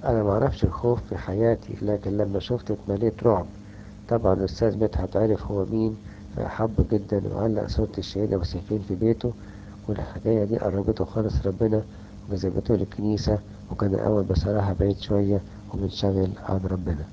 أنا معرفش الخوف في حياتي لكن لما شفت اتمليت رعب طبعا الأستاذ مدحت عرف هو مين فأحبه جدا وعلق صورة الشهيد أبو سيفين في بيته والحكاية دي قربته خالص ربنا وجذبته للكنيسة وكان الأول بصراحة بعيد شوية ومنشغل عن ربنا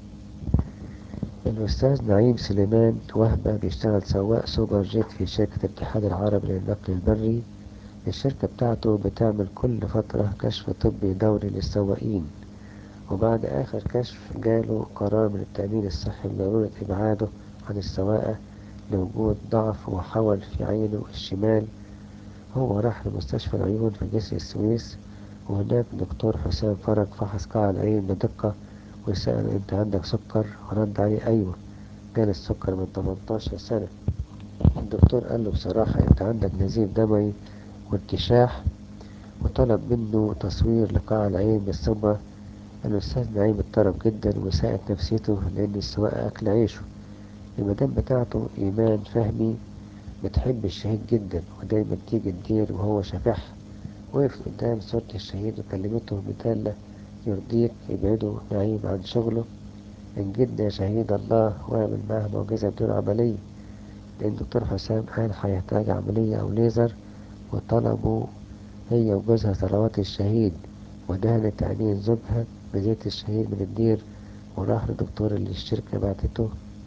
الأستاذ نعيم سليمان وهبة بيشتغل سواق سوبر جيت في شركة الاتحاد العربي للنقل البري الشركة بتاعته بتعمل كل فترة كشف طبي دوري للسواقين وبعد آخر كشف جاله قرار من التأمين الصحي بضرورة إبعاده عن السواقة لوجود ضعف وحول في عينه الشمال هو راح لمستشفى العيون في جسر السويس وهناك دكتور حسام فرج فحص قاع العين بدقة وسأل أنت عندك سكر ورد عليه أيوة كان السكر من 18 سنة الدكتور قال له بصراحة أنت عندك نزيف دموي وارتشاح وطلب منه تصوير لقاع العين بالصبغة الأستاذ نعيم اضطرب جدا وساءت نفسيته لأن السواقة أكل عيشه المدام بتاعته إيمان فهمي بتحب الشهيد جدا ودايما تيجي الدير وهو شبح وقف قدام صورة الشهيد وكلمته بدالة يرضيك يبعده نعيم عن شغله إن جدنا شهيد الله واعمل معاه معجزة بدون عملية لأن دكتور حسام قال هيحتاج عملية أو ليزر وطلبوا هي وجوزها صلوات الشهيد ودهنت عينين زوجها بزيت الشهيد من الدير وراح لدكتور اللي الشركة بعتته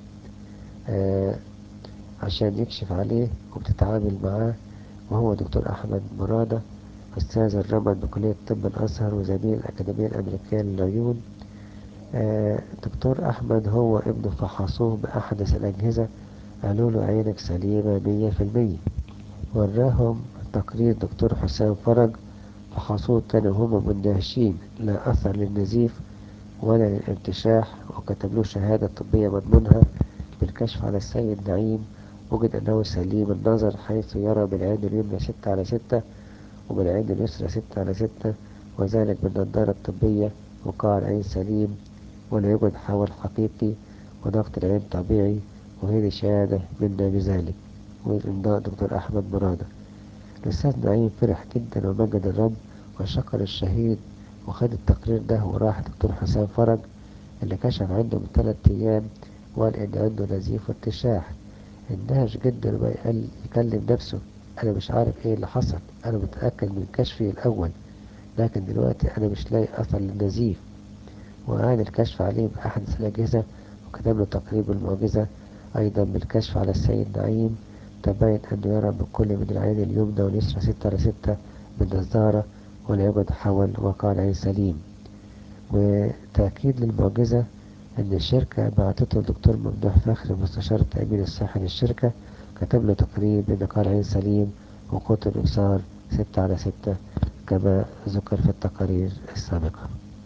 آه عشان يكشف عليه وبتتعامل معاه وهو دكتور أحمد مرادة أستاذ الرمد بكلية طب الأزهر وزميل الأكاديمية الأمريكية للعيون آه دكتور أحمد هو ابنه فحصوه بأحدث الأجهزة قالوا له عينك سليمة مية في المية وراهم تقرير دكتور حسام فرج فحصوه كانوا هما مندهشين لا أثر للنزيف ولا للارتشاح وكتب له شهادة طبية مضمونها بالكشف على السيد نعيم وجد أنه سليم النظر حيث يرى بالعين اليمنى ستة على ستة وبالعين اليسرى ستة على ستة وذلك بالنظارة الطبية وقاع العين سليم ولا يوجد حول حقيقي وضغط العين طبيعي وهذه شهادة منا بذلك وإمضاء دكتور أحمد مرادة الأستاذ نعيم فرح جدا ومجد الرب وشكر الشهيد وخد التقرير ده وراح دكتور حسام فرج اللي كشف عنده من ثلاث أيام وقال إن عنده نزيف وارتشاح اندهش جدا وقال يكلم نفسه أنا مش عارف إيه اللي حصل أنا متأكد من كشفي الأول لكن دلوقتي أنا مش لاقي أثر للنزيف وأعاد الكشف عليه بأحدث الأجهزة وكتب له تقرير بالمعجزة أيضا بالكشف على السيد نعيم تبين أنه يرى بكل من العين اليمنى واليسرى ستة على ستة بالنظارة ولا يوجد حول وقع العين سليم وتأكيد للمعجزة أن الشركة بعتته الدكتور ممدوح فخر مستشار التأمين الصحي للشركة كتب له تقرير بأن قاع العين سليم وقوة الإبصار ستة على ستة كما ذكر في التقارير السابقة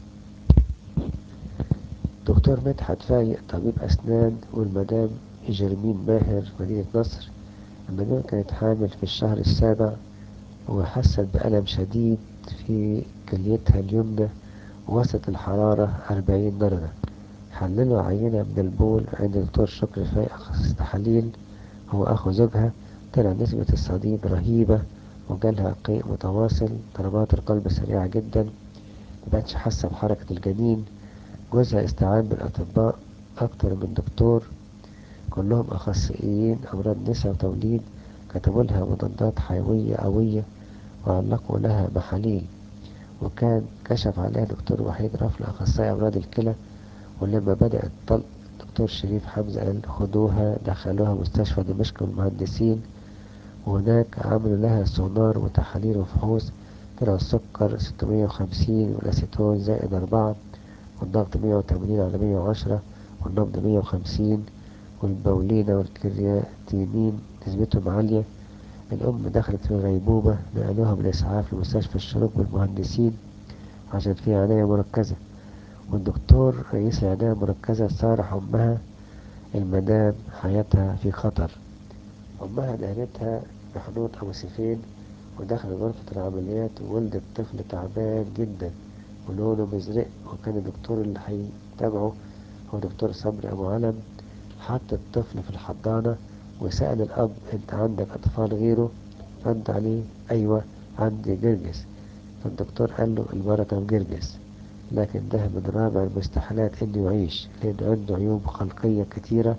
دكتور مدحت فايق طبيب أسنان والمدام جرمين ماهر مدينة نصر المدام كانت حامل في الشهر السابع وحست بألم شديد في كليتها اليمنى وسط الحرارة أربعين درجة حللوا عينة من البول عند دكتور شكري فايق أخصائي تحاليل هو أخو زوجها طلع نسبة الصديد رهيبة وجالها قيء متواصل ضربات القلب سريعة جدا مبقتش حاسة بحركة الجنين جوزها استعان بالأطباء أكتر من دكتور كلهم أخصائيين أمراض نساء وتوليد كتبوا لها مضادات حيوية قوية وعلقوا لها محاليل وكان كشف عليها دكتور وحيد رفل أخصائي أمراض الكلى ولما بدأ الطلق دكتور شريف حمزة قال خدوها دخلوها مستشفى دمشق المهندسين وهناك عملوا لها سونار وتحاليل وفحوص طلع السكر ستمية وخمسين والأسيتون زائد أربعة والضغط مية وتمانين على مية وعشرة والنبض مية وخمسين والبولينة والكرياتينين نسبتهم عالية الأم دخلت في غيبوبة نقلوها بالإسعاف لمستشفى الشروق بالمهندسين عشان فيها عناية مركزة والدكتور رئيس العناية المركزة صارح أمها المدام حياتها في خطر أمها دهنتها بحنوط أبو سيفين ودخلت غرفة العمليات وولدت طفل تعبان جدا ولونه مزرق وكان الدكتور اللي هيتابعه هو دكتور صبري أبو علم حط الطفل في الحضانة وسأل الأب أنت عندك أطفال غيره رد عليه أيوة عندي جرجس فالدكتور قال له البركة في جرجس لكن ده من رابع المستحيلات انه يعيش لان عنده عيوب خلقية كتيرة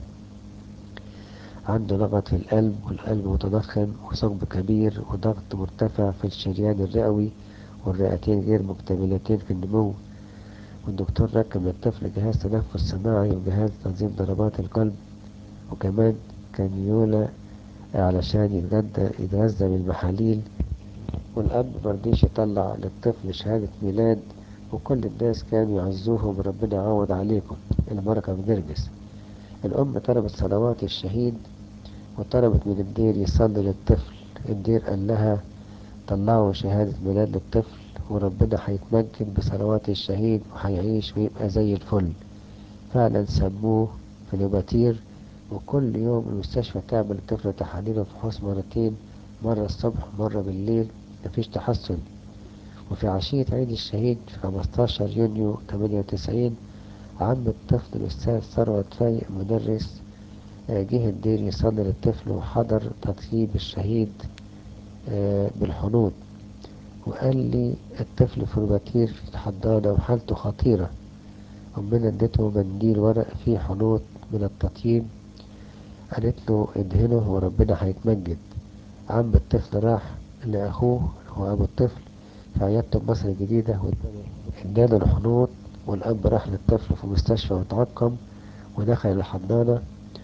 عنده لغط في القلب والقلب متضخم وثقب كبير وضغط مرتفع في الشريان الرئوي والرئتين غير مكتملتين في النمو والدكتور ركب للطفل جهاز تنفس صناعي وجهاز تنظيم ضربات القلب وكمان كانيولا علشان يتغذى يتغذى بالمحاليل والأب مرضيش يطلع للطفل شهادة ميلاد وكل الناس كانوا يعزوهم ربنا يعوض عليكم البركة في جرجس الأم طلبت صلوات الشهيد وطلبت من الدير يصلي للطفل الدير قال لها طلعوا شهادة ميلاد للطفل وربنا هيتمجد بصلوات الشهيد وهيعيش ويبقى زي الفل فعلا سموه فلوباتير وكل يوم المستشفى تعمل للطفل تحاليل وفحوص مرتين مرة الصبح ومرة بالليل مفيش تحسن وفي عشية عيد الشهيد في 15 يونيو 98 عم الطفل الأستاذ ثروت فايق مدرس جه الدير يصلي للطفل وحضر تطييب الشهيد بالحنوط وقال لي الطفل في الوتير في الحضانة وحالته خطيرة أمنا اديته منديل ورق فيه حنوط من التطييب قالت له ادهنه وربنا هيتمجد عم الطفل راح لأخوه هو أبو الطفل في عيادته مصر الجديدة اداله الحنوط والأب راح للطفل في مستشفى وتعقم ودخل الحضانة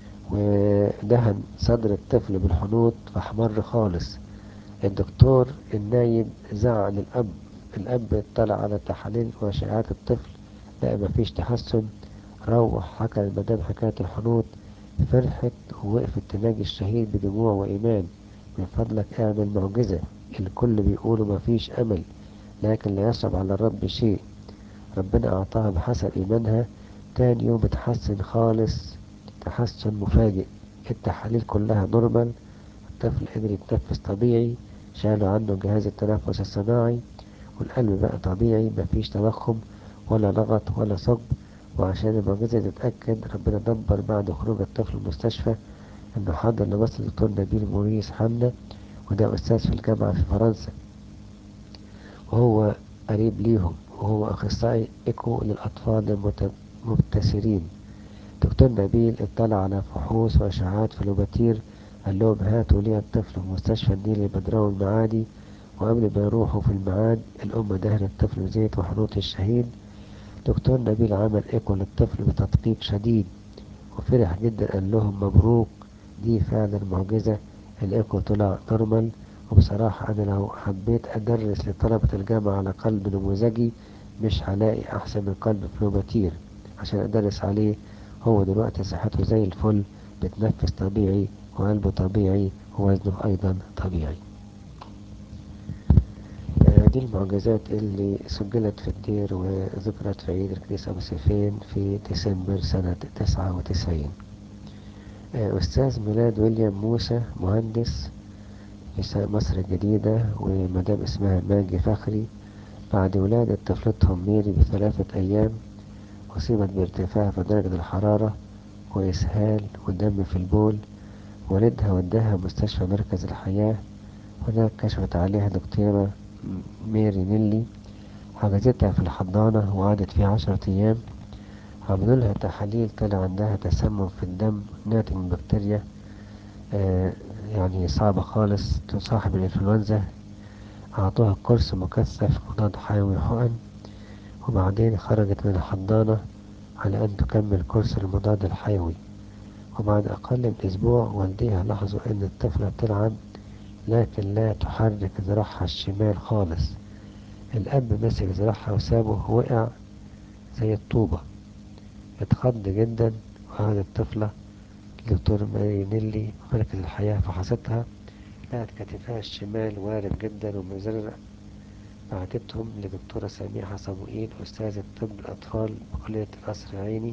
ودهن صدر الطفل بالحنوط فاحمر خالص الدكتور النايب زعل الأب الأب اطلع على تحاليل وأشعات الطفل لقى مفيش تحسن روح حكى للمدام حكاية الحنوط فرحت ووقفت تناجي الشهيد بدموع وإيمان من فضلك اعمل معجزة الكل بيقولوا مفيش أمل لكن لا يصعب على الرب شيء ربنا أعطاها بحسب إيمانها تاني يوم اتحسن خالص تحسن مفاجئ التحاليل كلها نورمال الطفل قدر يتنفس طبيعي شالوا عنه جهاز التنفس الصناعي والقلب بقى طبيعي مفيش تضخم ولا لغط ولا ثقب وعشان المعجزة تتأكد ربنا دبر بعد خروج الطفل من المستشفى انه حضر لمصر الدكتور نبيل موريس حملة وده أستاذ في الجامعة في فرنسا وهو قريب ليهم وهو أخصائي إيكو للأطفال المبتسرين دكتور نبيل اطلع على فحوص وأشعات في لوباتير قال لهم هاتوا لي الطفل في مستشفى النيل البدراوي المعادي وقبل ما يروحوا في الميعاد الأم دهنت الطفل بزيت وحنوط الشهيد دكتور نبيل عمل إيكو للطفل بتدقيق شديد وفرح جدا قال لهم مبروك دي فعلا معجزة الإيكو طلع نورمال وبصراحة أنا لو حبيت أدرس لطلبة الجامعة على قلب نموذجي مش هلاقي أحسن من قلب فلوباتير عشان أدرس عليه هو دلوقتي صحته زي الفل بتنفس طبيعي وقلبه طبيعي ووزنه أيضا طبيعي دي المعجزات اللي سجلت في الدير وذكرت في عيد الكنيسة أبو سيفين في ديسمبر سنة تسعة وتسعين أستاذ ميلاد ويليام موسى مهندس في مصر الجديدة ومدام اسمها ماجي فخري بعد ولادة طفلتهم ميري بثلاثة أيام أصيبت بارتفاع في درجة الحرارة وإسهال ودم في البول والدها وداها مستشفى مركز الحياة هناك كشفت عليها دكتورة ميري نيلي حجزتها في الحضانة وقعدت فيها عشرة أيام عملوا لها تحاليل طلع عندها تسمم في الدم ناتج من بكتيريا آه يعني صعبة خالص تصاحب الإنفلونزا أعطوها كورس مكثف مضاد حيوي حقن وبعدين خرجت من الحضانة على أن تكمل كورس المضاد الحيوي وبعد أقل من أسبوع والديها لاحظوا أن الطفلة بتلعب لكن لا تحرك ذراعها الشمال خالص الأب مسك ذراعها وسابه وقع زي الطوبة اتخض جدا وقعد الطفلة دكتور ماري نيلي مركز الحياة فحصتها لقت كتفها الشمال وارم جدا ومزرق بعتتهم لدكتورة سميحة صموئيل أستاذة طب الأطفال بكلية القصر العيني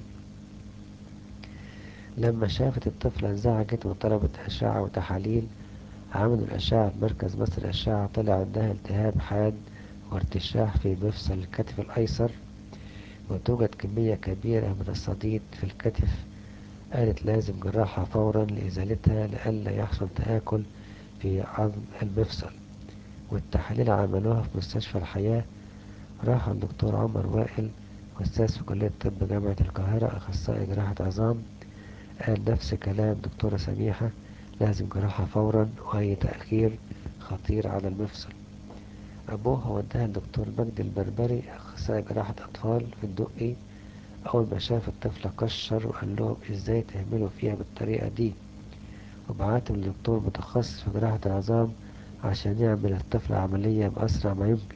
لما شافت الطفلة انزعجت وطلبت أشعة وتحاليل عملوا الأشعة في مركز مصر الأشعة طلع عندها التهاب حاد وارتشاح في مفصل الكتف الأيسر وتوجد كمية كبيرة من الصديد في الكتف قالت لازم جراحة فورا لإزالتها لئلا يحصل تآكل في عظم المفصل والتحاليل عملوها في مستشفى الحياة راح الدكتور عمر وائل وأستاذ في كلية طب جامعة القاهرة أخصائي جراحة عظام قال نفس كلام دكتورة سميحة لازم جراحة فورا وأي تأخير خطير على المفصل أبوها وداها الدكتور مجدي البربري أخصائي جراحة أطفال في الدقي أول ما شاف الطفلة كشر وقال لهم إزاي تهملوا فيها بالطريقة دي وبعتهم لدكتور متخصص في جراحة العظام عشان يعمل الطفل عملية بأسرع ما يمكن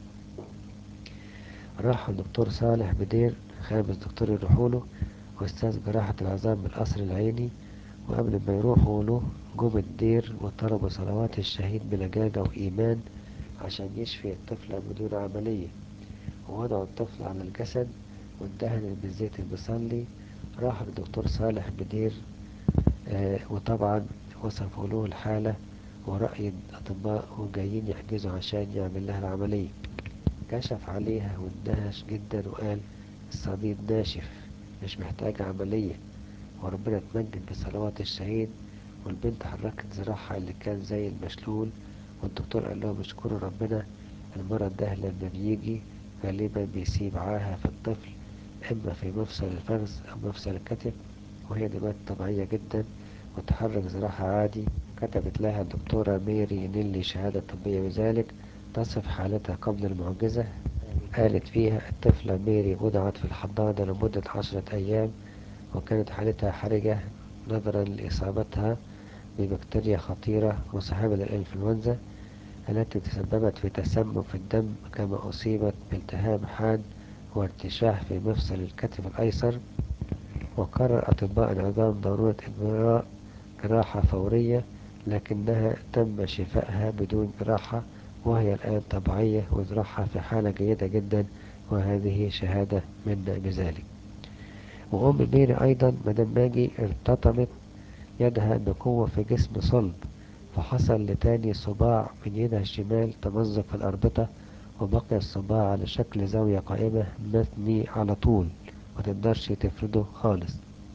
راح الدكتور صالح بدير خامس دكتور يروحوله وأستاذ جراحة العظام بالقصر العيني وقبل ما يروحوا له جم الدير وطلبوا صلوات الشهيد بلجاجة وإيمان عشان يشفي الطفلة بدون عملية ووضعوا الطفل على الجسد وادهن بالزيت المصلي راح الدكتور صالح بدير آه وطبعا وصفوا له الحالة ورأي الأطباء وجايين يحجزوا عشان يعمل لها العملية كشف عليها واندهش جدا وقال الصديد ناشف مش محتاج عملية وربنا اتمجد بصلوات الشهيد والبنت حركت ذراعها اللي كان زي المشلول والدكتور قال لهم اشكروا ربنا المرض ده لما بيجي غالبا بيسيب عاهة في الطفل إما في مفصل الفخذ أو مفصل الكتف وهي دلوقتي طبيعية جدا وتحرك ذراعها عادي كتبت لها الدكتورة ميري نيلي شهادة طبية بذلك تصف حالتها قبل المعجزة قالت فيها الطفلة ميري وضعت في الحضانة لمدة عشرة أيام وكانت حالتها حرجة نظرا لإصابتها ببكتيريا خطيرة مصاحبة للإنفلونزا التي تسببت في تسمم في الدم كما أصيبت بالتهاب حاد وارتشاح في مفصل الكتف الأيسر وقرر أطباء العظام ضرورة إجراء جراحة فورية لكنها تم شفائها بدون جراحة وهي الآن طبيعية وذراعها في حالة جيدة جدا وهذه شهادة منا بذلك وأم ميري أيضا مدام ماجي ارتطمت يدها بقوة في جسم صلب فحصل لتاني صباع من يدها الشمال تمزق في الأربطة وبقي الصباع على شكل زاوية قائمة مثني على طول متقدرش تفرده خالص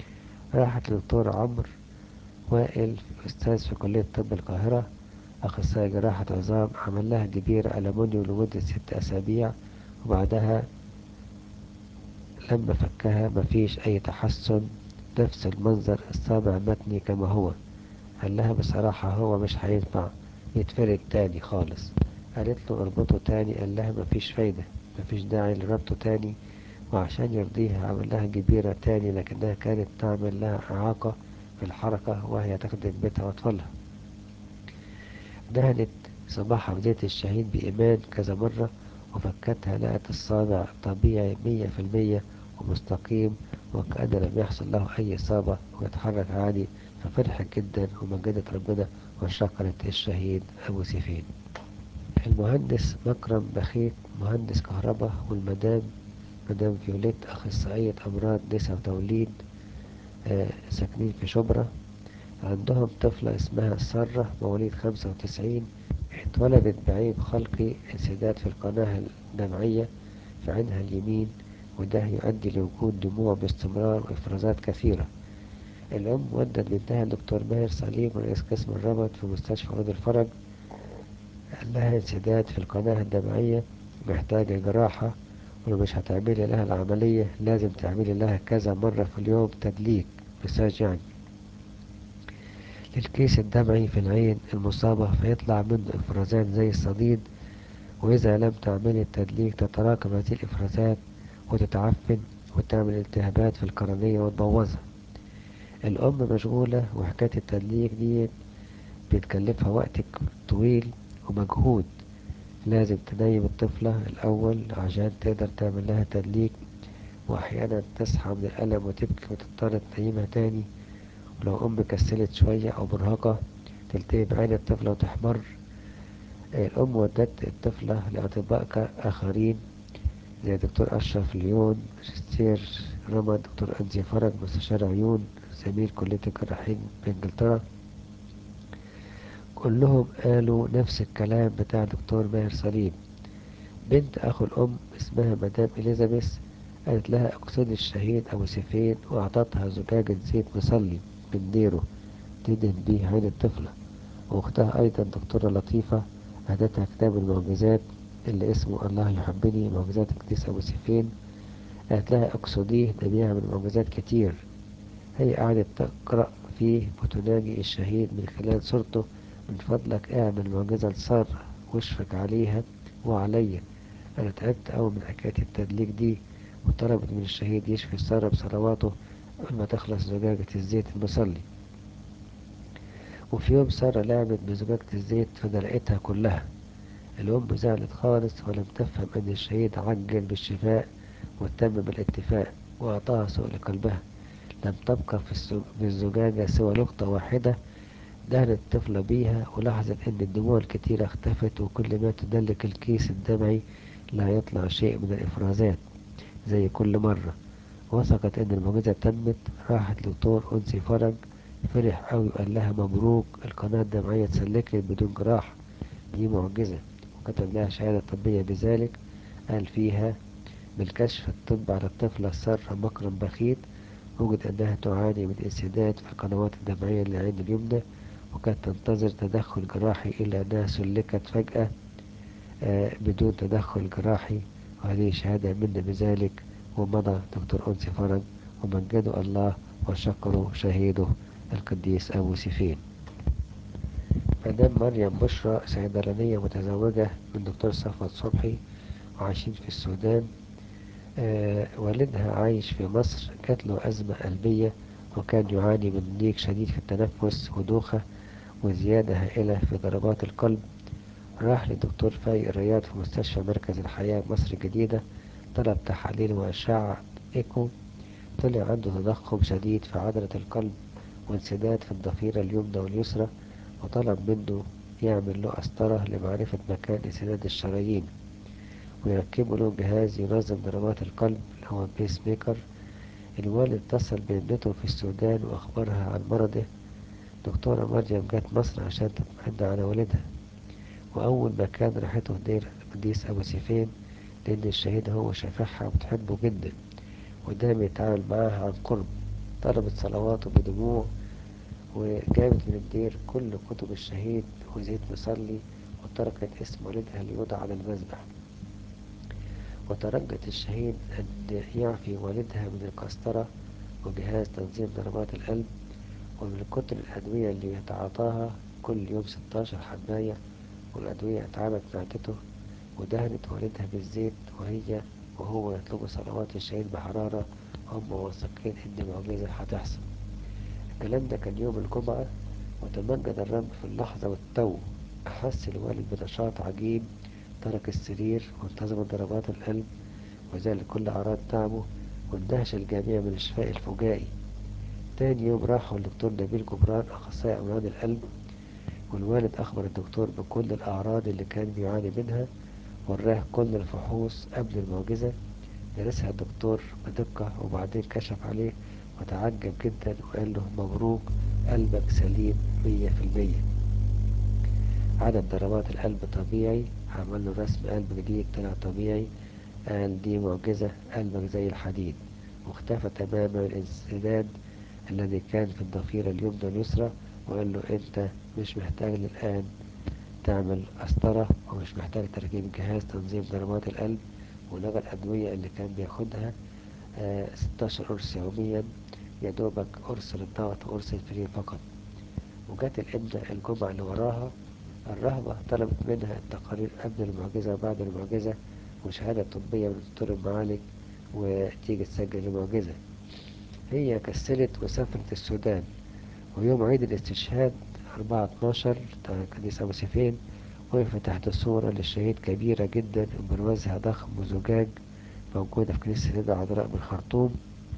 راحت للدكتور عمرو وائل أستاذ في كلية طب القاهرة أخصائي جراحة عظام عمل لها جبير ألمونيوم لمدة ست أسابيع وبعدها لما فكها مفيش أي تحسن نفس المنظر الصابع متني كما هو قال لها بصراحة هو مش هينفع يتفرد تاني خالص قالت له اربطه تاني قال لها مفيش فايدة مفيش داعي لربطه تاني وعشان يرضيها عمل لها جبيرة تاني لكنها كانت تعمل لها إعاقة في الحركة وهي تخدم بيتها وأطفالها دهنت صباحها بزيت الشهيد بإيمان كذا مرة وفكتها لقت الصابع طبيعي مية في المية ومستقيم وكأن لم يحصل له أي إصابة ويتحرك عادي ففرحت جدا ومجدت ربنا وشكرت الشهيد أبو سيفين المهندس مكرم بخيت مهندس كهرباء والمدام مدام فيوليت أخصائية أمراض نساء وتوليد آه ساكنين في شبرا عندهم طفلة اسمها سارة مواليد خمسة وتسعين اتولدت بعيب خلقي انسداد في القناة الدمعية في عينها اليمين وده يؤدي لوجود دموع باستمرار وإفرازات كثيرة الأم ودت بنتها الدكتور ماهر سليم رئيس قسم الربط في مستشفى عود الفرج قال لها انسداد في القناة الدمعية محتاجة جراحة ولو مش هتعملي لها العملية لازم تعملي لها كذا مرة في اليوم تدليك مساج يعني للكيس الدمعي في العين المصابة فيطلع منه إفرازات زي الصديد وإذا لم تعملي التدليك تتراكم هذه الإفرازات وتتعفن وتعمل التهابات في القرنية وتبوظها الأم مشغولة وحكاية التدليك دي بتكلفها وقت طويل ومجهود لازم تنيم الطفلة الأول عشان تقدر تعمل لها تدليك وأحيانا تصحى من الألم وتبكي وتضطر تنيمها تاني ولو أم كسلت شوية أو مرهقة تلتهب عين الطفلة وتحمر الأم ودت الطفلة لأطباء آخرين زي دكتور أشرف ليون ماجستير رمى دكتور أنزي فرج مستشار عيون زميل كلية الجراحين بإنجلترا كلهم قالوا نفس الكلام بتاع دكتور ماهر سليم بنت أخو الأم اسمها مدام إليزابيث قالت لها اقصدي الشهيد أبو سيفين وأعطتها زجاجة زيت مصلي من ديره تدهن بيه عين الطفلة وأختها أيضا دكتورة لطيفة أهدتها كتاب المعجزات اللي اسمه الله يحبني معجزات القديس أبو سيفين قالت لها اقصديه ده بيعمل معجزات كتير هي قعدت تقرأ فيه وتناجي الشهيد من خلال صورته من فضلك اعمل معجزة لسارة واشفق عليها وعليا أنا تعبت أوي من حكاية التدليك دي وطلبت من الشهيد يشفي سارة بصلواته قبل ما تخلص زجاجة الزيت المصلي وفي يوم سارة لعبت بزجاجة الزيت فدلقتها كلها الأم زعلت خالص ولم تفهم أن الشهيد عجل بالشفاء واهتم بالاتفاق وأعطاها سؤل قلبها لم تبقى في الزجاجة سوى نقطة واحدة دهنت الطفلة بيها ولاحظت أن الدموع الكتيرة اختفت وكل ما تدلك الكيس الدمعي لا يطلع شيء من الإفرازات زي كل مرة وثقت أن المعجزة تمت راحت لدكتور أنسي فرج فرح أوي وقال لها مبروك القناة الدمعية اتسلكت بدون جراح دي معجزة وكتب لها شهادة طبية بذلك قال فيها بالكشف الطب على الطفلة سارة مكرم بخيت وجد أنها تعاني من انسداد في القنوات الدمعية للعين اليمنى وكانت تنتظر تدخل جراحي إلا أنها سلكت فجأة آه بدون تدخل جراحي وهذه شهادة منا بذلك ومضى دكتور أنسي فرج ومجدوا الله وشكروا شهيده القديس أبو سيفين مدام مريم بشرى صيدلانية متزوجة من دكتور صفوت صبحي وعايشين في السودان آه والدها عايش في مصر جات له أزمة قلبية وكان يعاني من ضيق شديد في التنفس ودوخة وزيادة هائلة في ضربات القلب راح لدكتور فايق الرياض في مستشفى مركز الحياة مصر الجديدة طلب تحاليل وأشعة إيكو طلع عنده تضخم شديد في عضلة القلب وانسداد في الضفيرة اليمنى واليسرى وطلب منه يعمل له قسطرة لمعرفة مكان انسداد الشرايين ويركبوا له جهاز ينظم ضربات القلب اللي هو بيس ميكر الوالد اتصل بابنته في السودان وأخبرها عن مرضه دكتورة مريم جت مصر عشان تطمئن على والدها وأول ما كان راحته دير القديس أبو سيفين لأن الشهيد هو شافعها وبتحبه جدا ودايما يتعامل معاها عن قرب طلبت صلواته بدموع وجابت من الدير كل كتب الشهيد وزيت مصلي وتركت اسم والدها ليوضع على المذبح وترجت الشهيد أن يعفي والدها من القسطرة وجهاز تنظيم ضربات القلب ومن كتر الأدوية اللي يتعاطاها كل يوم 16 حباية والأدوية اتعبت معدته ودهنت والدها بالزيت وهي وهو يطلبوا صلوات الشهيد بحرارة هم واثقين إن معجزة هتحصل الكلام ده كان يوم الجمعة وتمجد الرب في اللحظة والتو أحس الوالد بنشاط عجيب ترك السرير وانتظم ضربات القلب وزال كل أعراض تعبه واندهش الجميع من الشفاء الفجائي تاني يوم راحوا للدكتور نبيل جبران أخصائي أمراض القلب والوالد أخبر الدكتور بكل الأعراض اللي كان بيعاني منها وراه كل الفحوص قبل المعجزة درسها الدكتور بدقة وبعدين كشف عليه وتعجب جدا وقال له مبروك قلبك سليم مية في المية عدد ضربات القلب طبيعي عمل له رسم قلب جديد طلع طبيعي قال دي معجزة قلبك زي الحديد واختفى تماما الانسداد الذي كان في الضفيرة اليمنى واليسرى وقال له انت مش محتاج الآن تعمل قسطرة ومش محتاج تركيب جهاز تنظيم ضربات القلب ولغى الأدوية اللي كان بياخدها آه 16 قرص يوميا يا دوبك قرص للضغط وقرص الفري فقط وجات الإمنة الجمعة اللي وراها الرهبة طلبت منها التقارير قبل المعجزة وبعد المعجزة وشهادة طبية من دكتور المعالج وتيجي تسجل المعجزة هي كسلت وسافرت السودان ويوم عيد الاستشهاد 4 12 كنيسة أبو سيفين وقفت تحت صورة للشهيد كبيرة جدا بروازها ضخم وزجاج موجودة في كنيسة السيدة عذراء بالخرطوم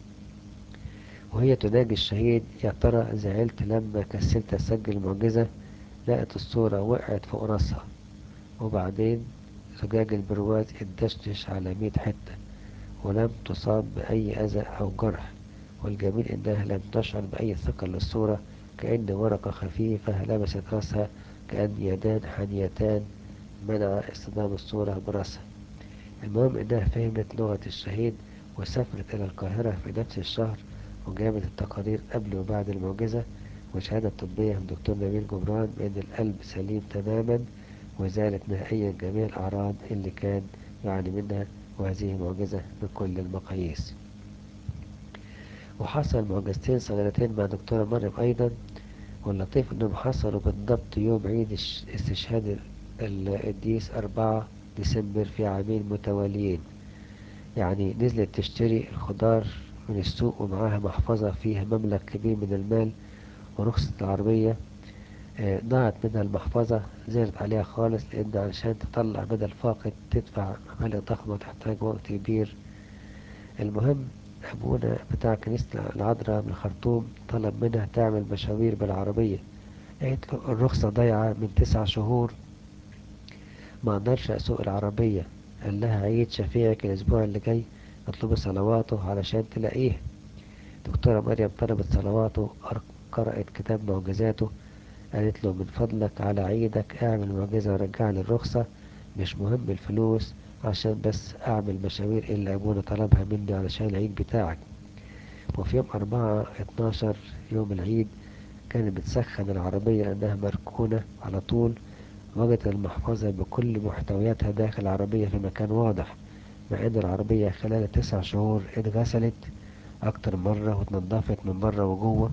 وهي تناجي الشهيد يا ترى زعلت لما كسلت أسجل المعجزة لقت الصورة وقعت فوق راسها وبعدين زجاج البرواز اتدشدش على مية حتة ولم تصاب بأي أذى أو جرح والجميل إنها لم تشعر بأي ثقل للصورة كأن ورقة خفيفة لمست راسها كأن يدان حنيتان منع اصطدام الصورة براسها المهم إنها فهمت لغة الشهيد وسافرت إلى القاهرة في نفس الشهر وجابت التقارير قبل وبعد المعجزة وشهادة طبية من دكتور نبيل جبران بأن القلب سليم تماما وزالت نهائيا جميع الأعراض اللي كان يعاني منها وهذه معجزة بكل المقاييس وحصل معجزتين صغيرتين مع دكتورة مريم أيضا واللطيف أنهم حصلوا بالضبط يوم عيد استشهاد القديس أربعة ديسمبر في عامين متواليين يعني نزلت تشتري الخضار من السوق ومعاها محفظة فيها مبلغ كبير من المال ورخصة العربية ضاعت منها المحفظة زادت عليها خالص لأن علشان تطلع بدل فاقد تدفع مبالغ ضخمة وتحتاج وقت كبير المهم أبونا بتاع كنيسة العذراء من الخرطوم طلب منها تعمل مشاوير بالعربية قالت له الرخصة ضايعة من تسع شهور ما اقدرش اسوق العربية قال لها عيد شفيعك الاسبوع اللي جاي اطلبي صلواته علشان تلاقيه دكتورة مريم طلبت صلواته قرأت كتاب معجزاته قالت له من فضلك على عيدك اعمل معجزة ورجع لي الرخصة مش مهم الفلوس عشان بس اعمل مشاوير اللي ابونا طلبها مني علشان العيد بتاعك وفي يوم أربعة اتناشر يوم العيد كانت بتسخن العربية لأنها مركونة على طول وجدت المحفظة بكل محتوياتها داخل العربية في مكان واضح مع ان العربية خلال تسع شهور اتغسلت اكتر مرة واتنضفت من بره وجوه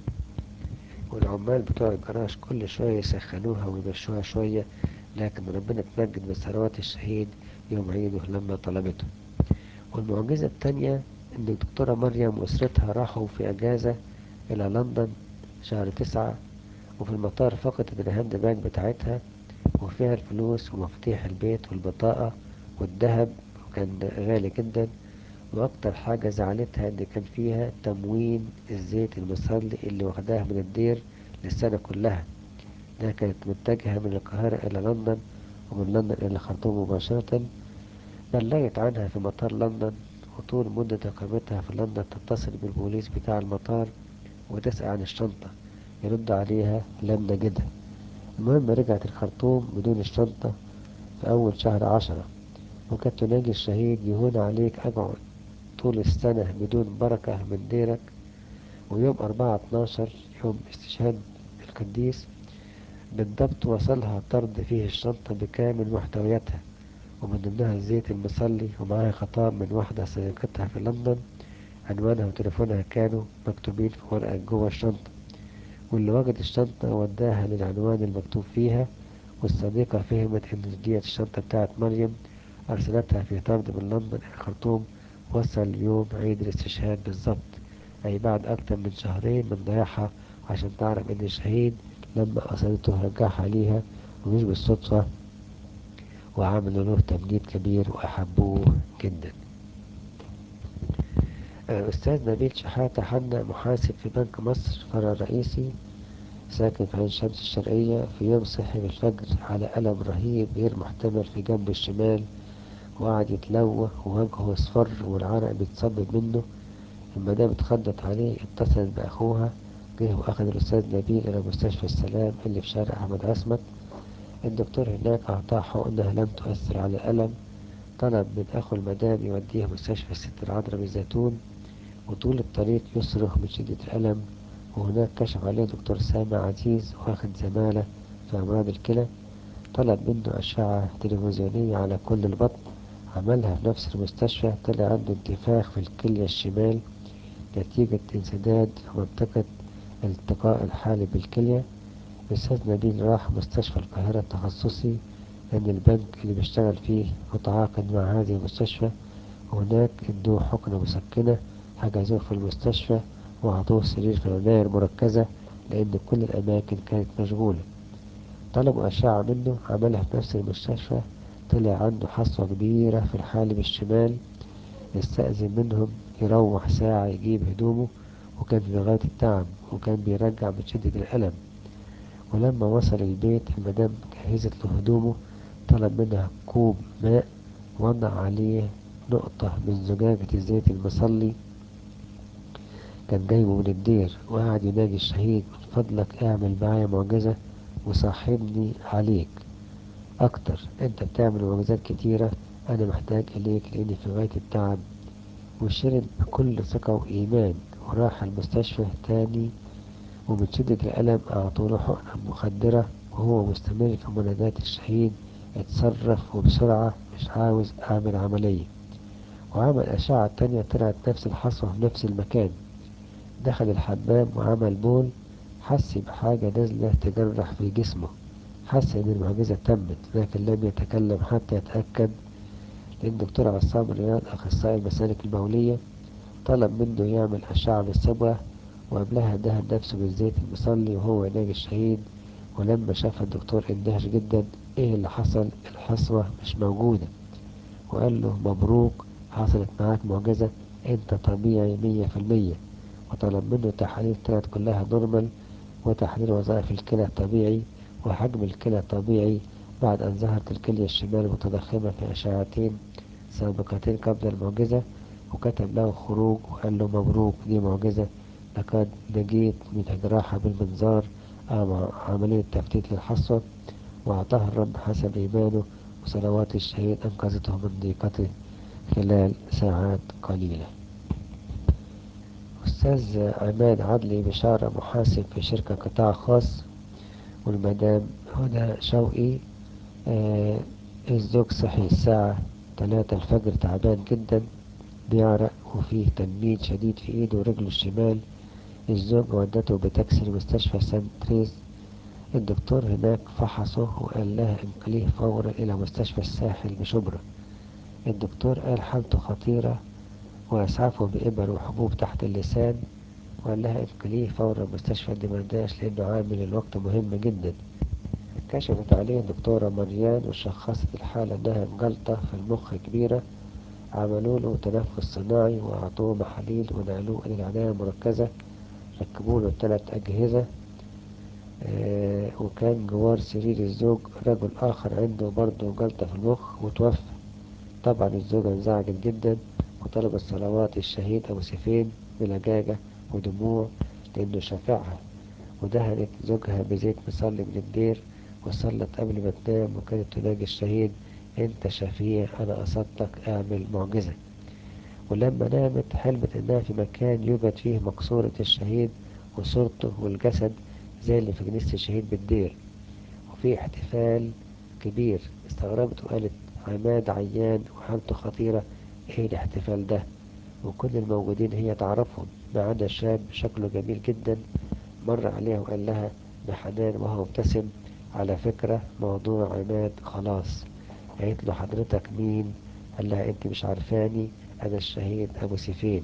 والعمال بتوع الجراج كل شوية يسخنوها ويمشوها شوية لكن ربنا اتمجد بثروات الشهيد يوم عيده لما طلبته والمعجزة التانية ان الدكتورة مريم واسرتها راحوا في اجازة الى لندن شهر تسعة وفي المطار فقدت الهاند باج بتاعتها وفيها الفلوس ومفاتيح البيت والبطاقة والذهب وكان غالي جدا واكتر حاجة زعلتها ان كان فيها تموين الزيت المصلي اللي واخداها من الدير للسنة كلها ده كانت متجهة من القاهرة الى لندن ومن لندن الى الخرطوم مباشرة بلغت عنها في مطار لندن وطول مدة إقامتها في لندن تتصل بالبوليس بتاع المطار وتسأل عن الشنطة يرد عليها لم نجدها المهم رجعت الخرطوم بدون الشنطة في أول شهر عشرة وكانت تناجي الشهيد يهون عليك أقعد طول السنة بدون بركة من ديرك ويوم أربعة اتناشر يوم استشهاد القديس بالضبط وصلها طرد فيه الشنطة بكامل محتوياتها ومن ضمنها الزيت المصلي ومعاها خطاب من واحدة صديقتها في لندن عنوانها وتليفونها كانوا مكتوبين في ورقة جوه الشنطة واللي وجد الشنطة وداها للعنوان المكتوب فيها والصديقة فهمت ان ديت الشنطة بتاعت مريم ارسلتها في طرد من لندن الى الخرطوم وصل يوم عيد الاستشهاد بالظبط اي بعد اكتر من شهرين من ضياعها عشان تعرف ان الشهيد لما اصلته رجعها ليها ومش بالصدفة وعملوا له تمجيد كبير واحبوه جدا أستاذ نبيل شحاتة حنا محاسب في بنك مصر فرع رئيسي ساكن في عين شمس الشرقية في يوم صحي بالفجر على ألم رهيب غير محتمل في جنبه الشمال وقعد يتلوى ووجهه اصفر والعرق بيتصبب منه المدام اتخضت عليه اتصلت بأخوها جه وأخذ الأستاذ نبيل إلى مستشفى السلام اللي في شارع أحمد عصمت الدكتور هناك أعطاه حقنة لم تؤثر على الألم طلب من أخو المدام يوديه مستشفى الست العذراء بالزيتون وطول الطريق يصرخ من شدة الألم وهناك كشف عليه دكتور سامع عزيز واخد زمالة في أمراض الكلى طلب منه أشعة تلفزيونية على كل البطن عملها في نفس المستشفى طلع عنده انتفاخ في الكلية الشمال نتيجة انسداد في منطقة التقاء الحالب بالكلية الأستاذ نبيل راح مستشفى القاهرة التخصصي لأن البنك اللي بيشتغل فيه متعاقد مع هذه المستشفى وهناك ادوه حقنة مسكنة حجزوه في المستشفى وأعطوه سرير في العناية المركزة لأن كل الأماكن كانت مشغولة طلبوا أشعة منه عملها في نفس المستشفى طلع عنده حصوة كبيرة في الحالب الشمال استأذن منهم يروح ساعة يجيب هدومه وكان في غاية التعب وكان بيرجع من شدة الألم ولما وصل البيت المدام جهزت له هدومه طلب منها كوب ماء وضع عليه نقطة من زجاجة الزيت المصلي كان جايبه من الدير وقعد يناجي الشهيد من فضلك اعمل معايا معجزة وصاحبني عليك اكتر انت بتعمل معجزات كتيرة انا محتاج اليك لاني في غاية التعب وشرب بكل ثقة وايمان وراح المستشفى تاني ومن شدة الألم أعطوله حقنة مخدرة وهو مستمر في منادات الشهيد اتصرف وبسرعة مش عاوز أعمل عملية وعمل أشعة تانية طلعت نفس الحصوة في نفس المكان دخل الحمام وعمل بول حس بحاجة نازلة تجرح في جسمه حس إن المعجزة تمت لكن لم يتكلم حتى يتأكد لأن دكتور عصام رياض أخصائي المسالك البولية طلب منه يعمل أشعة بالصبغة وقبلها دهن نفسه بالزيت المصلي وهو علاج الشهيد ولما شاف الدكتور اندهش جدا ايه اللي حصل الحصوة مش موجودة وقال له مبروك حصلت معاك معجزة انت طبيعي مية في المية وطلب منه تحاليل طلعت كلها نورمال وتحليل وظائف الكلى طبيعي وحجم الكلى طبيعي بعد أن ظهرت الكلية الشمال متضخمة في أشعتين سابقتين قبل المعجزة وكتب له خروج وقال له مبروك دي معجزة لقد نجيت من جراحة بالمنظار أو عملية تفتيت للحصوة وأعطاه الرب حسب إيمانه وصلوات الشهيد أنقذته من ضيقته خلال ساعات قليلة أستاذ عماد عدلي بشارة محاسب في شركة قطاع خاص والمدام هدى شوقي آه الزوج صحي الساعة تلاتة الفجر تعبان جدا بيعرق وفيه تنميل شديد في ايده ورجله الشمال الزوج ودته بتاكسي لمستشفى سانت تريز الدكتور هناك فحصه وقال لها انقليه فورا الى مستشفى الساحل بشبرا الدكتور قال حالته خطيرة واسعفه بإبر وحبوب تحت اللسان وقال لها انقليه فورا مستشفى الدمرداش لانه عامل الوقت مهم جدا كشفت عليه الدكتورة مريان وشخصت الحالة انها جلطة في المخ كبيرة عملوا له تنفس صناعي وأعطوه محاليل ونقلوه إلى العناية المركزة ركبوا له ثلاث أجهزة آه وكان جوار سرير الزوج رجل آخر عنده برضه جلطة في المخ وتوفى طبعا الزوجة انزعجت جدا وطلبت صلوات الشهيد أبو سيفين بلجاجة ودموع لأنه شفعها ودهنت زوجها بزيت مصلي من الدير وصلت قبل ما تنام وكانت تناجي الشهيد انت شفيع انا قصدتك اعمل معجزة ولما نامت حلمت انها في مكان يوجد فيه مقصورة الشهيد وصورته والجسد زي اللي في كنيسة الشهيد بالدير وفي احتفال كبير استغربت وقالت عماد عيان وحالته خطيرة ايه الاحتفال ده وكل الموجودين هي تعرفهم ما عدا شاب شكله جميل جدا مر عليها وقال لها بحنان وهو مبتسم على فكرة موضوع عماد خلاص قالت له حضرتك مين قال لها انت مش عارفاني انا الشهيد ابو سيفين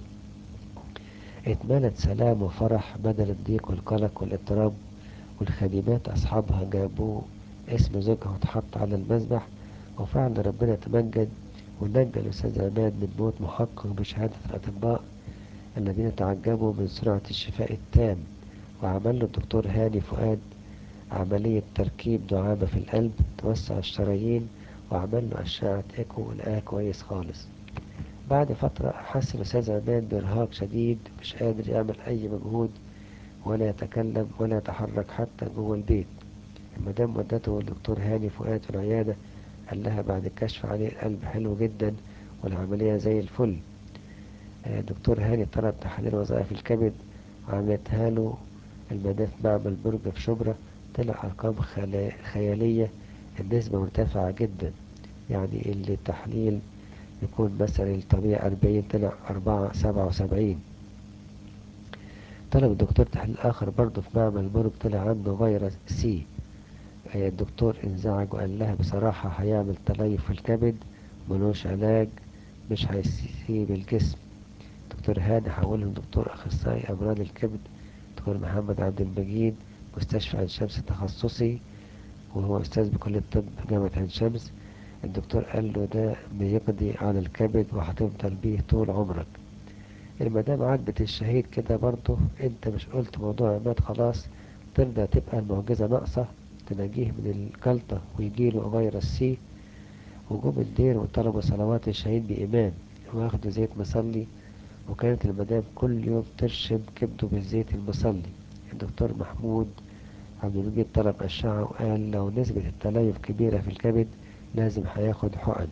اتملت سلام وفرح بدل الضيق والقلق والاضطراب والخادمات اصحابها جابوه اسم زوجها واتحط على المذبح وفعلا ربنا تمجد ونجى الاستاذ عماد من موت محقق بشهادة الاطباء الذين تعجبوا من سرعة الشفاء التام وعمل له الدكتور هاني فؤاد عملية تركيب دعامة في القلب توسع الشرايين وعمل له أشعة إيكو ولقاه كويس خالص بعد فترة حس الأستاذ عماد بإرهاق شديد مش قادر يعمل أي مجهود ولا يتكلم ولا يتحرك حتى جوه البيت المدام ودته الدكتور هاني فؤاد في العيادة قال لها بعد الكشف عليه القلب حلو جدا والعملية زي الفل الدكتور هاني طلب تحليل وظائف الكبد وعملتها له المدام معمل برج في شبرا طلع أرقام خيالية النسبة مرتفعة جدا يعني اللي التحليل يكون مثلا الطبيعي أربعين طلع أربعة سبعة وسبعين طلب الدكتور تحليل آخر برضه في معمل برج طلع عنده فيروس سي الدكتور انزعج وقال لها بصراحة هيعمل تليف في الكبد ملوش علاج مش هيسيب الجسم دكتور هاني حوله لدكتور أخصائي أمراض الكبد دكتور محمد عبد المجيد مستشفى عين شمس تخصصي وهو أستاذ بكلية الطب جامعة عين شمس الدكتور قال له ده بيقضي على الكبد وهتفضل بيه طول عمرك المدام عجبت الشهيد كده برضه انت مش قلت موضوع عماد خلاص ترضى تبقى المعجزة ناقصة تنجيه من الجلطة ويجيله فيروس سي وجوم الدير وطلبوا صلوات الشهيد بإيمان واخدوا زيت مصلي وكانت المدام كل يوم ترشم كبده بالزيت المصلي الدكتور محمود عبد المجيد طلب أشعة وقال لو نسبة التليف كبيرة في الكبد لازم هياخد حقن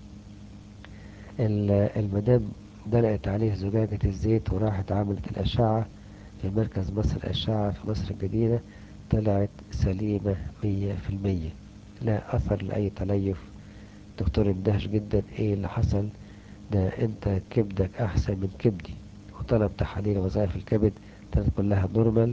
المدام دلقت عليه زجاجة الزيت وراحت عملت الأشعة في مركز مصر الأشعة في مصر الجديدة طلعت سليمة مية في المية لا أثر لأي تليف دكتور اندهش جدا ايه اللي حصل ده انت كبدك احسن من كبدي وطلب تحاليل وظائف الكبد طلعت كلها نورمال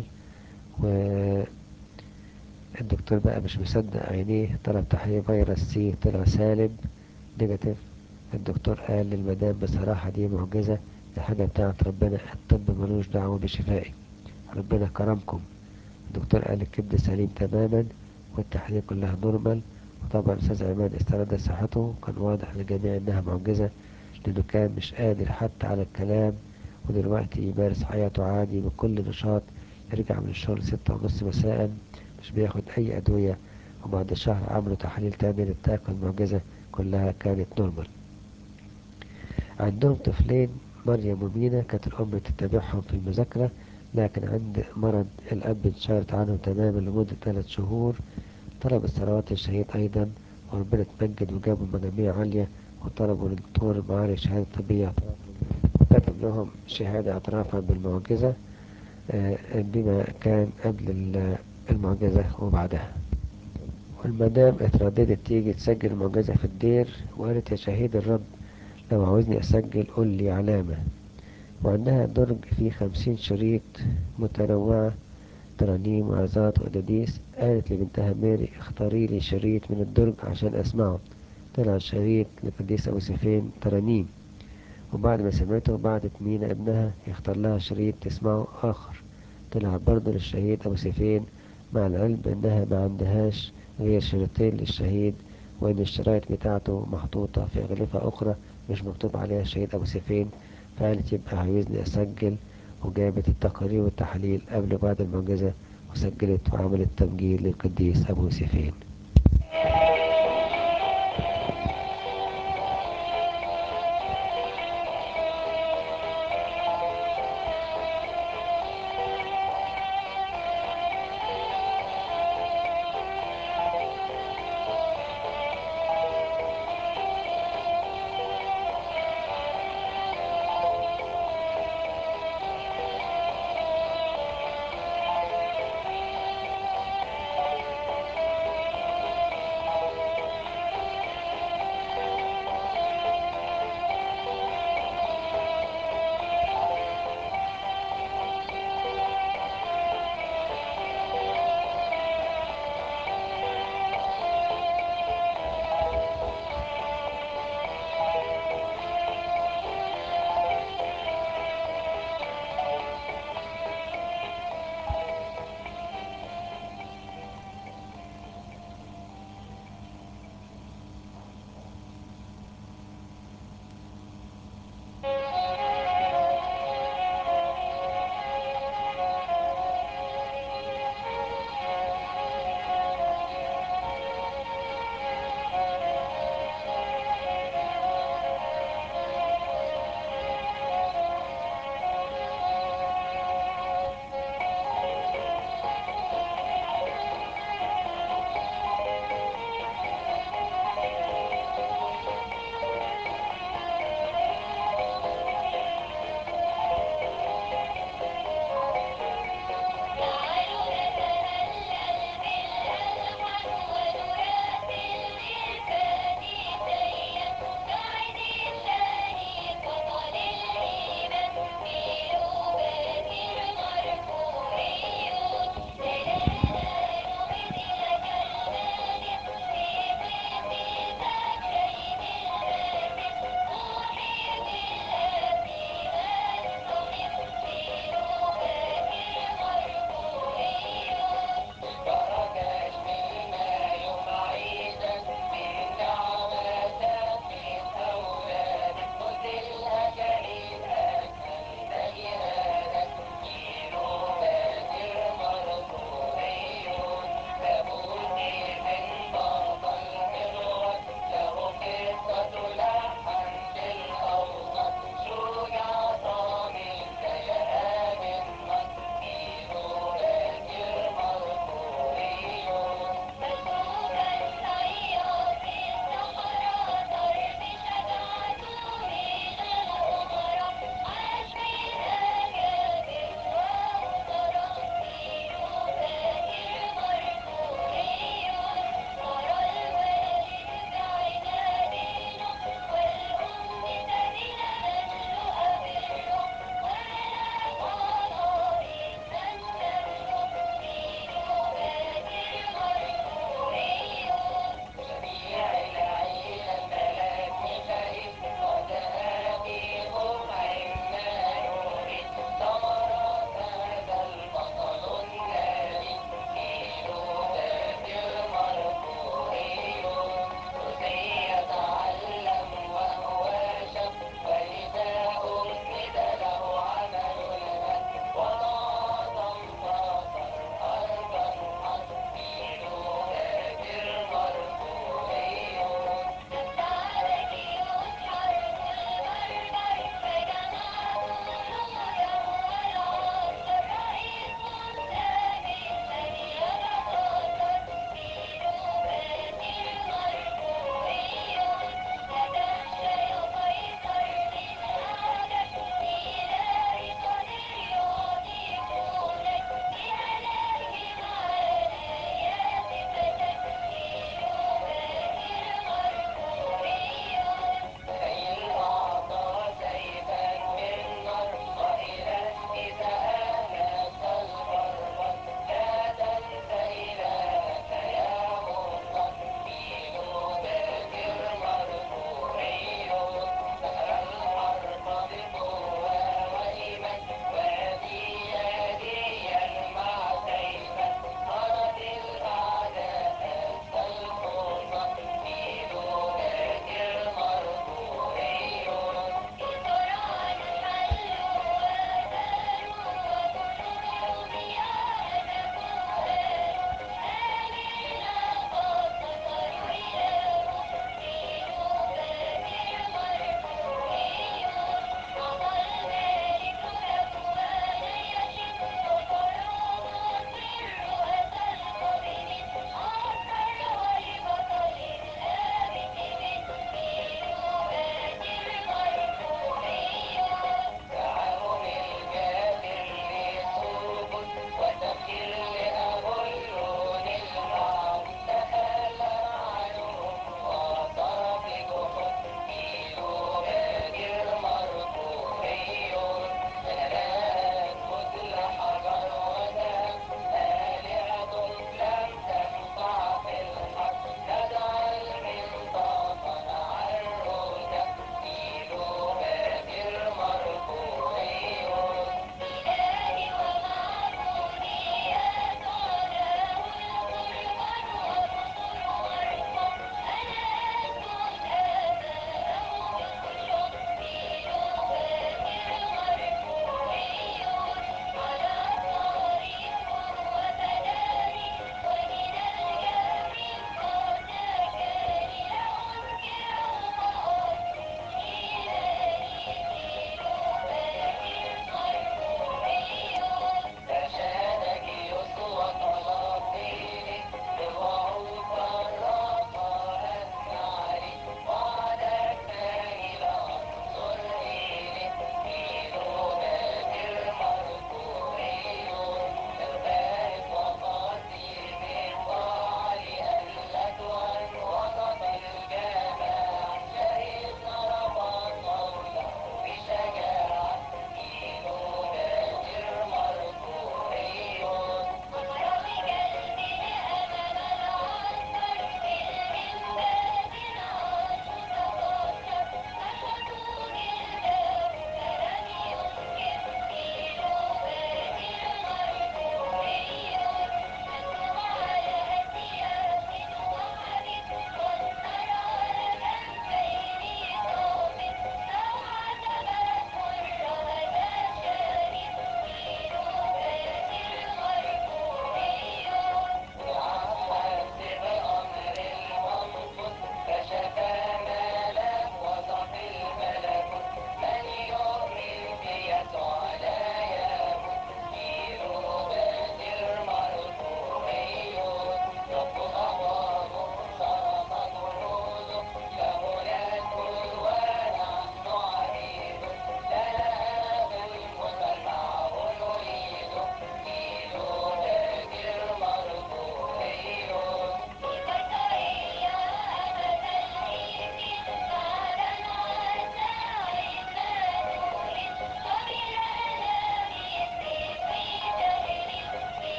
والدكتور بقى مش مصدق عينيه طلب تحليل فيروس سي طلع سالب نيجاتيف الدكتور قال للمدام بصراحة دي معجزة دي حاجة بتاعت ربنا الطب ملوش دعوة بشفائي ربنا كرمكم الدكتور قال الكبد سليم تماما والتحاليل كلها نورمال وطبعا الأستاذ عماد استرد صحته وكان واضح للجميع إنها معجزة لأنه كان مش قادر حتى على الكلام ودلوقتي يمارس حياته عادي بكل نشاط يرجع من الشغل ستة ونص مساء مش بياخد أي أدوية وبعد شهر عملوا تحاليل تاني للطاقة المعجزة كلها كانت نورمال عندهم طفلين مريم ومينا كانت الأم تتابعهم في المذاكرة لكن عند مرض الأب انشغلت عنهم تماما لمدة ثلاث شهور طلب الثروات الشهيد أيضا وربنا اتمجد وجابوا مجاميع عالية وطلبوا للدكتور معالي شهادة طبية كتب لهم شهادة اعترافا بالمعجزة آه، بما كان قبل المعجزة وبعدها والمدام اترددت تيجي تسجل المعجزة في الدير وقالت يا شهيد الرب لو عاوزني أسجل قول لي علامة وعندها درج فيه خمسين شريط متنوعة ترانيم وعظات وأداديس قالت لبنتها ماري اختاري لي شريط من الدرج عشان أسمعه طلع شريط لقديس أبو سيفين ترانيم وبعد ما سمعته بعدت مينا ابنها يختار لها شريط تسمعه آخر طلع برضه للشهيد أبو سيفين مع العلم إنها ما عندهاش غير شريطين للشهيد وإن الشرايط بتاعته محطوطة في أغلفة أخرى مش مكتوب عليها الشهيد أبو سيفين فقالت يبقى عايزني أسجل وجابت التقارير والتحاليل قبل وبعد المعجزة وسجلت وعملت تمجيد للقديس أبو سيفين